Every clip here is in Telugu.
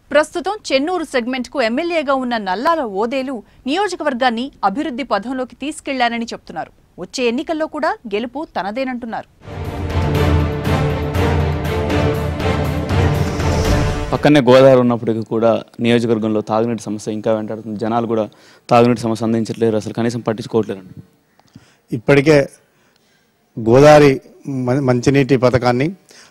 ప్రస్తుతం చెన్నూరు సెగ్మెంట్కు ఎమ్మెల్యేగా ఉన్న నల్లాల ఓదేలు నియోజకవర్గాన్ని అభివృద్ధి పథంలోకి తీసుకెళ్లారని చెప్తున్నారు వచ్చే ఎన్నికల్లో కూడా గెలుపు తనదేనంటున్నారు పక్కనే గోదావరి ఉన్నప్పటికీ కూడా నియోజకవర్గంలో తాగునీటి సమస్య ఇంకా వెంటాడుతుంది జనాలు కూడా తాగునీటి సమస్య అందించట్లేరు అసలు కనీసం పట్టించుకోవట్లేరండి ఇప్పటికే గోదావరి మ- మంచినీటి పథకాన్ని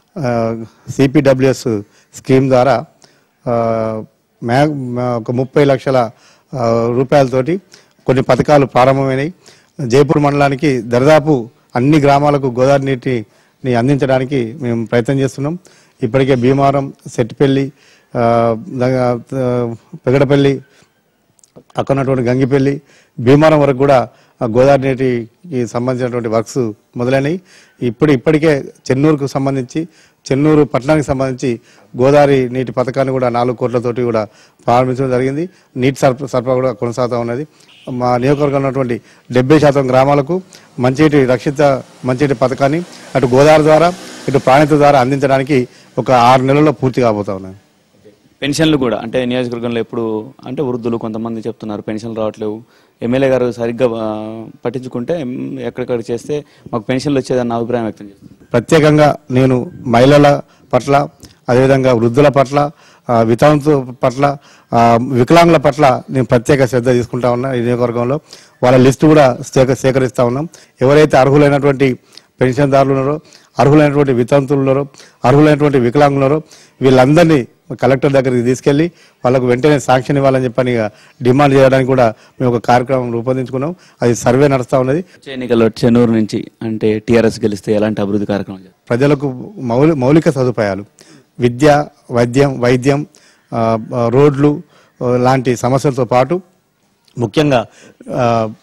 సిపిడబ్ల్యూఎస్ స్కీమ్ ద్వారా ఆ, మ్యా మ్యా- ఒక ముప్పై లక్షల ఆ, రూపాయలతోటి కొన్ని పథకాలు ప్రారంభమైనాయి జైపూర్ మండలానికి దరిదాపు అన్ని గ్రామాలకు గోదావరి నీటిని అందించడానికి మేము ప్రయత్నం చేస్తున్నాం ఇప్పటికే భీమారం సెట్టిపల్లి ఆ, ద- ఆ, పెగడపల్లి అక్కడ ఉన్నటువంటి గంగిపల్లి భీమారం వరకు కూడా ఆ గోదావరి నీటికి సంబంధించినటువంటి వర్క్స్ మొదలైనవి ఇప్పుడు ఇప్పటికే చెన్నూరుకు సంబంధించి చెన్నూరు పట్టణానికి సంబంధించి గోదావరి నీటి పథకాన్ని కూడా నాలుగు కోట్లతోటి కూడా ప్రారంభించడం జరిగింది నీటి సరఫరా సరఫరా కూడా కొనసాగుతూ ఉన్నది మా నియోజకవర్గంలో ఉన్నటువంటి డెబ్బై శాతం గ్రామాలకు మంచినీటి రక్షిత మంచినీటి పథకాన్ని అటు గోదావరి ద్వారా ఇటు ప్రాణిత ద్వారా అందించడానికి ఒక ఆరు నెలల్లో పూర్తి కాబోతా ఉన్నాయి పెన్షన్లు కూడా అంటే నియోజకవర్గంలో ఎప్పుడు అంటే వృద్ధులు కొంతమంది చెప్తున్నారు పెన్షన్లు రావట్లేవు ఎమ్మెల్యే గారు సరిగ్గా ఆ, పట్టించుకుంటే ఎం, ఎక్కడికక్కడ చేస్తే మాకు పెన్షన్లు వచ్చేదన్న అభిప్రాయం వ్యక్తం చేస్తున్నారు ప్రత్యేకంగా నేను మహిళల పట్ల అదేవిధంగా వృద్ధుల పట్ల ఆ, వితంతు పట్ల ఆ, వికలాంగుల పట్ల నేను ప్రత్యేక శ్రద్ధ తీసుకుంటా ఉన్నా ఈ నియోజకవర్గంలో వాళ్ళ లిస్టు కూడా సేక సేకరిస్తా ఉన్నాం ఎవరైతే అర్హులైనటువంటి పెన్షన్దారులు ఉన్నారో అర్హులైనటువంటి వితంతులు ఉన్నారో అర్హులైనటువంటి వికలాంగులు ఉన్నారో వీళ్ళందరినీ కలెక్టర్ దగ్గరికి తీసుకెళ్లి వాళ్ళకు వెంటనే శాంక్షన్ ఇవ్వాలని చెప్పని ఇక డిమాండ్ చేయడానికి కూడా మేము ఒక కార్యక్రమం రూపొందించుకున్నాం అది సర్వే నడుస్తూ ఉన్నది వచ్చే ఎన్నికల్లో చెన్నూరు నుంచి అంటే టీఆర్ఎస్ గెలిస్తే ఎలాంటి అభివృద్ధి కార్యక్రమం చేస్తారు ప్రజలకు మౌలి మౌలిక సదుపాయాలు విద్య వైద్యం వైద్యం ఆ, ఆ, రోడ్లు ఆ, లాంటి సమస్యలతో పాటు ముఖ్యంగా ఆ,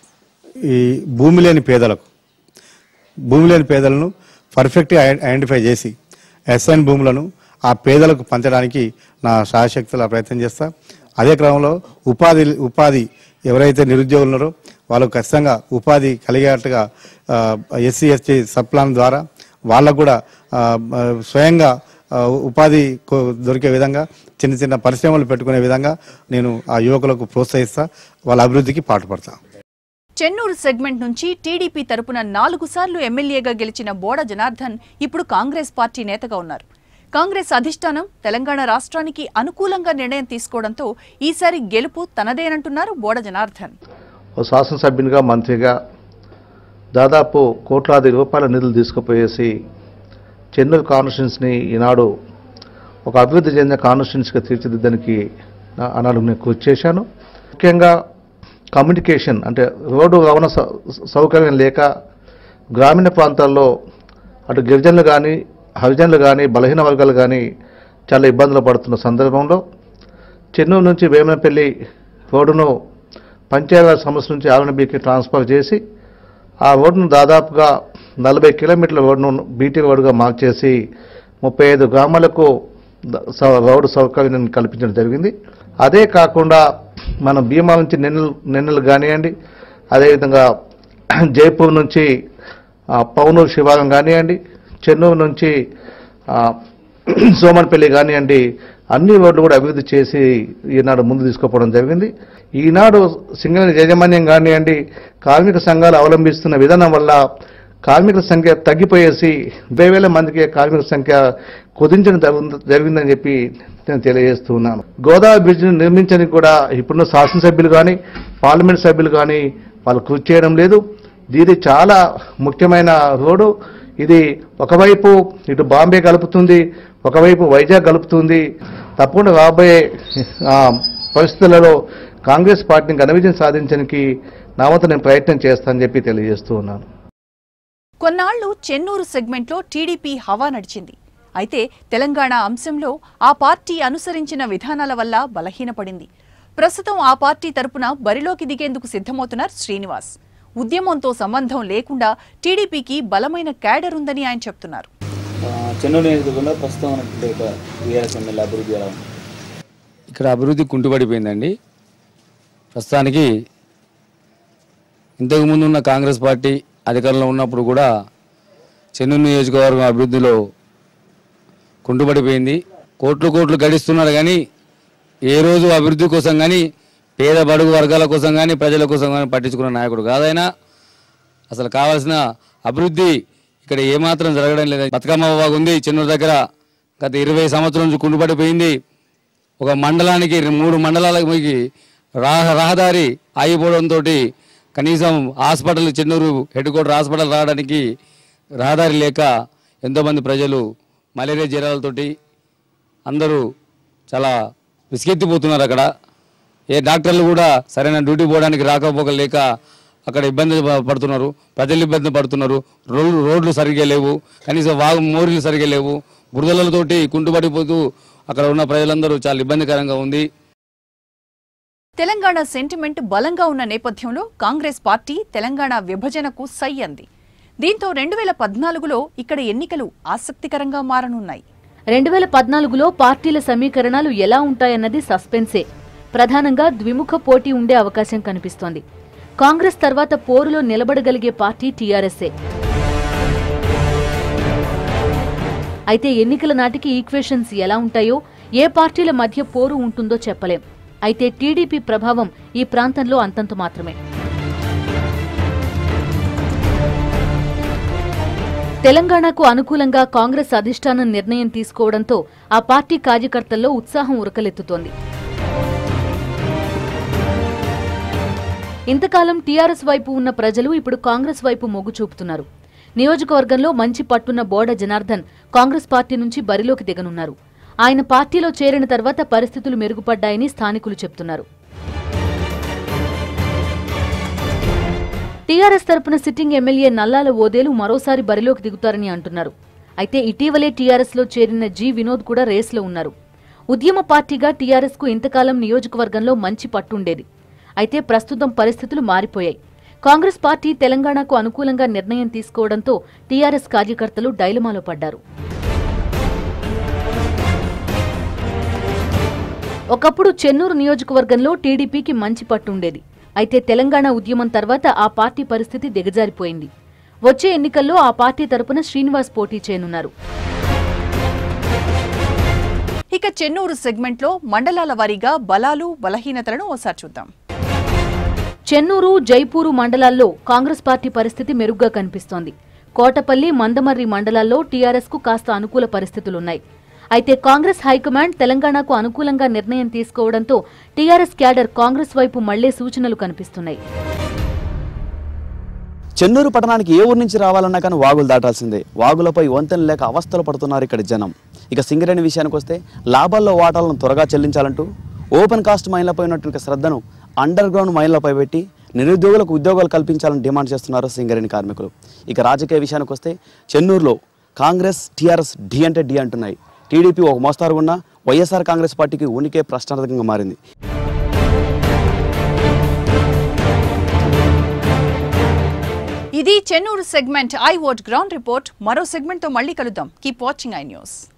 ఈ భూమి లేని పేదలకు భూమి లేని పేదలను పర్ఫెక్ట్గా ఐ- ఐడెంటిఫై చేసి ఎస్ఎన్ భూములను ఆ పేదలకు పంచడానికి నా శాయశక్తుల ప్రయత్నం చేస్తా అదే క్రమంలో ఉపాధి ఉపాధి ఎవరైతే నిరుద్యోగులు ఉన్నారో వాళ్ళకు ఖచ్చితంగా ఉపాధి కలిగేట్టుగా ఎస్సీ ఎస్టీ సబ్ ప్లాన్ ద్వారా వాళ్ళకు కూడా ఆ, ఆ, స్వయంగా ఆ, ఉపాధి కో- దొరికే విధంగా చిన్న చిన్న పరిశ్రమలు పెట్టుకునే విధంగా నేను ఆ యువకులకు ప్రోత్సహిస్తా వాళ్ళ అభివృద్ధికి పాటుపడతా చెన్నూరు సెగ్మెంట్ నుంచి టీడీపీ తరపున నాలుగు సార్లు ఎమ్మెల్యేగా గెలిచిన బోడ జనార్దన్ ఇప్పుడు కాంగ్రెస్ పార్టీ నేతగా ఉన్నారు కాంగ్రెస్ అధిష్టానం తెలంగాణ రాష్ట్రానికి అనుకూలంగా నిర్ణయం తీసుకోవడంతో ఈసారి గెలుపు తనదేనంటున్నారు బోడ జనార్దన్ ఓ శాసనసభ్యునిగా మంత్రిగా దాదాపు కోట్లాది రూపాయల నిధులు తీసుకుపోయేసి చెన్నూరు కాన్స్టిట్యున్సీని ఈనాడు ఒక అభివృద్ధి చెందిన కాన్స్టిట్యున్సీగా తీర్చిదిద్దడానికి నా- ఆనాడు నేను కృషి చేశాను ముఖ్యంగా కమ్యూనికేషన్ అంటే రోడ్డు రవాణా సౌ- సౌకర్యం లేక గ్రామీణ ప్రాంతాల్లో అటు గిరిజనులు కానీ హరిజనులు కానీ బలహీన వర్గాలు కానీ చాలా ఇబ్బందులు పడుతున్న సందర్భంలో చెన్నూరు నుంచి వేమనపల్లి రోడ్డును పంచాయతీరాజ్ సంస్థ నుంచి ఆర్ఎన్బికి ట్రాన్స్ఫర్ చేసి ఆ రోడ్డును దాదాపుగా నలభై కిలోమీటర్ల రోడ్డును బీటీ రోడ్డుగా మార్చేసి ముప్పై ఐదు గ్రామాలకు ద- సౌ- రోడ్డు సౌకర్యం కల్పించడం జరిగింది అదే కాకుండా మనం భీమా నుంచి నెన్నెలు నెన్నెలు కానివ్వండి అదేవిధంగా జైపూర్ నుంచి ఆ, పౌనూరు శివారం కానివ్వండి చెన్నూరు నుంచి ఆ, సోమన్పల్లి కానివ్వండి అన్ని రోడ్లు కూడా అభివృద్ధి చేసి ఈనాడు ముందు తీసుకుపోవడం జరిగింది ఈనాడు సింగల్ యాజమాన్యం కానివ్వండి కార్మిక సంఘాలు అవలంబిస్తున్న విధానం వల్ల కార్మికుల సంఖ్య తగ్గిపోయేసి ఇరవై వేల మందికి కార్మికుల సంఖ్య కుదించడం జరుగు- జరిగిందని చెప్పి నేను తెలియజేస్తూ ఉన్నాను గోదావరి బ్రిడ్జ్ను నిర్మించడానికి కూడా ఇప్పుడున్న శాసనసభ్యులు కానీ పార్లమెంట్ సభ్యులు కానీ వాళ్ళు కృషి చేయడం లేదు ఇది చాలా ముఖ్యమైన రోడ్డు ఇది ఒకవైపు ఇటు బాంబే కలుపుతుంది ఒకవైపు వైజాగ్ కలుపుతుంది తప్పకుండా రాబోయే ఆ, పరిస్థితులలో కాంగ్రెస్ పార్టీని ఘన విజయం సాధించడానికి నా వంతు నేను ప్రయత్నం చేస్తానని చెప్పి తెలియజేస్తూ ఉన్నాను కొన్నాళ్లు చెన్నూరు సెగ్మెంట్లో టీడీపీ హవా నడిచింది అయితే తెలంగాణ అంశంలో ఆ పార్టీ అనుసరించిన విధానాల వల్ల బలహీనపడింది ప్రస్తుతం ఆ పార్టీ తరపున బరిలోకి దిగేందుకు సిద్ధమవుతున్నారు శ్రీనివాస్ ఉద్యమంతో సంబంధం లేకుండా టీడీపీకి బలమైన క్యాడర్ ఉందని ఆయన చెప్తున్నారు ఆ, చెన్నూరు నియోజకవర్గంలో ప్రస్తుతం ఉన్నటువంటి ఒక టీఆర్ఎస్ ఎమ్మెల్యే అభివృద్ధి ఎలా ఉంది ఇక్కడ అభివృద్ధి కుంటుపడిపోయిందండి ప్రస్తుతానికి ఇంతకుముందు ఉన్న కాంగ్రెస్ పార్టీ అధికారంలో ఉన్నప్పుడు కూడా చెన్నూరు నియోజకవర్గం అభివృద్ధిలో కుంటుపడిపోయింది కోట్లు కోట్లు గడిస్తున్నారు కానీ ఏ రోజు అభివృద్ధి కోసం కానీ పేద బడుగు వర్గాల కోసం కానీ ప్రజల కోసం కానీ పట్టించుకున్న నాయకుడు కాదైనా అసలు కావాల్సిన అభివృద్ధి ఇక్కడ ఏమాత్రం జరగడం లేదు బతుకమ్మ బాగా ఉంది చెన్నూరు దగ్గర గత ఇరవై సంవత్సరం నుంచి కుండుపడిపోయింది ఒక మండలానికి మూడు మండలాలకి రాహ రహదారి ఆగిపోవడంతో కనీసం hospital Chennur head quarter hospital రావడానికి రహదారి లేక ఎంతోమంది ప్రజలు మలేరియా జ్వరాలతోటి అందరూ చాలా విసిగెత్తిపోతున్నారు అక్కడ ఏ డాక్టర్లు కూడా సరైన డ్యూటీ పోవడానికి రాకపోకలేక అక్కడ ఇబ్బంది ప- పడుతున్నారు ప్రజలు ఇబ్బంది పడుతున్నారు రోడ్లు రోడ్లు సరిగ్గా లేవు కనీసం వాగు మోరీలు సరిగ్గా లేవు బురదలతోటి కుంటుపడిపోతూ అక్కడ ఉన్న ప్రజలందరూ చాలా ఇబ్బందికరంగా ఉంది తెలంగాణ సెంటిమెంట్ బలంగా ఉన్న నేపథ్యంలో కాంగ్రెస్ పార్టీ తెలంగాణ విభజనకు సై అంది దీంతో రెండు వేల పద్నాలుగులో ఇక్కడ ఎన్నికలు ఆసక్తికరంగా మారనున్నాయి రెండు వేల పద్నాలుగులో పార్టీల సమీకరణాలు ఎలా ఉంటాయన్నది సస్పెన్సే ప్రధానంగా ద్విముఖ పోటీ ఉండే అవకాశం కనిపిస్తోంది కాంగ్రెస్ తర్వాత పోరులో నిలబడగలిగే పార్టీ టీఆర్ఎస్ఏ అయితే ఎన్నికల నాటికి ఈక్వేషన్స్ ఎలా ఉంటాయో ఏ పార్టీల మధ్య పోరు ఉంటుందో చెప్పలేం అయితే టీడీపీ ప్రభావం ఈ ప్రాంతంలో అంతంత మాత్రమే తెలంగాణకు అనుకూలంగా కాంగ్రెస్ అధిష్టానం నిర్ణయం తీసుకోవడంతో ఆ పార్టీ కార్యకర్తల్లో ఉత్సాహం ఉరకలెత్తుతోంది ఇంతకాలం టీఆర్ఎస్ వైపు ఉన్న ప్రజలు ఇప్పుడు కాంగ్రెస్ వైపు మొగ్గు చూపుతున్నారు నియోజకవర్గంలో మంచి పట్టున్న బోడ జనార్దన్ కాంగ్రెస్ పార్టీ నుంచి బరిలోకి దిగనున్నారు ఆయన పార్టీలో చేరిన తర్వాత పరిస్థితులు మెరుగుపడ్డాయని స్థానికులు చెప్తున్నారు టీఆర్ఎస్ తరపున సిట్టింగ్ ఎమ్మెల్యే నల్లాల ఓదేలు మరోసారి బరిలోకి దిగుతారని అంటున్నారు అయితే ఇటీవలే టీఆర్ఎస్ లో చేరిన జి వినోద్ కూడా రేసులో ఉన్నారు ఉద్యమ పార్టీగా టీఆర్ఎస్ కు ఇంతకాలం నియోజకవర్గంలో మంచి పట్టుండేది అయితే ప్రస్తుతం పరిస్థితులు మారిపోయాయి కాంగ్రెస్ పార్టీ తెలంగాణకు అనుకూలంగా నిర్ణయం తీసుకోవడంతో టీఆర్ఎస్ కార్యకర్తలు డైలమాలో పడ్డారు ఒకప్పుడు చెన్నూరు నియోజకవర్గంలో టీడీపీకి మంచి పట్టుండేది అయితే తెలంగాణ ఉద్యమం తర్వాత ఆ పార్టీ పరిస్థితి దిగజారిపోయింది వచ్చే ఎన్నికల్లో ఆ పార్టీ తరపున శ్రీనివాస్ పోటీ చేయనున్నారు ఇక చెన్నూరు సెగ్మెంట్లో మండలాల వారీగా బలాలు బలహీనతలను ఓసారి చూద్దాం చెన్నూరు జైపూరు మండలాల్లో కాంగ్రెస్ పార్టీ పరిస్థితి మెరుగ్గా కనిపిస్తోంది కోటపల్లి మందమర్రి మండలాల్లో టీఆర్ఎస్ కు కాస్త అనుకూల పరిస్థితులున్నాయి అయితే కాంగ్రెస్ హైకమాండ్ తెలంగాణకు అనుకూలంగా నిర్ణయం తీసుకోవడంతో టీఆర్ఎస్ క్యాడర్ కాంగ్రెస్ వైపు మళ్లే సూచనలు కనిపిస్తున్నాయి చెన్నూరు పట్టణానికి ఏ ఊరు నుంచి రావాలన్నా కానీ వాగులు దాటాల్సిందే వాగులపై వంతెన లేక అవస్థలు పడుతున్నారు ఇక్కడ జనం ఇక సింగరేణి విషయానికి వస్తే లాభాల్లో వాటాలను త్వరగా చెల్లించాలంటూ ఓపెన్ కాస్ట్ మైన్లపై ఉన్నటువంటి శ్రద్ధను అండర్ గ్రౌండ్ మైన్లపై పెట్టి నిరుద్యోగులకు ఉద్యోగాలు కల్పించాలని డిమాండ్ చేస్తున్నారు సింగరేణి కార్మికులు ఇక రాజకీయ విషయానికి వస్తే చెన్నూరులో కాంగ్రెస్ టీఆర్ఎస్ డి అంటే డి అంటున్నాయి టీడీపీ ఒక మోస్తారుగా ఉన్న వైఎస్ఆర్ కాంగ్రెస్ పార్టీకి ఉనికే ప్రశ్నార్థకంగా మారింది ఇది Chennur segment I vote ground report మరో సెగ్మెంట్తో మళ్ళీ కలుద్దాం కీప్ వాచింగ్ ఐ న్యూస్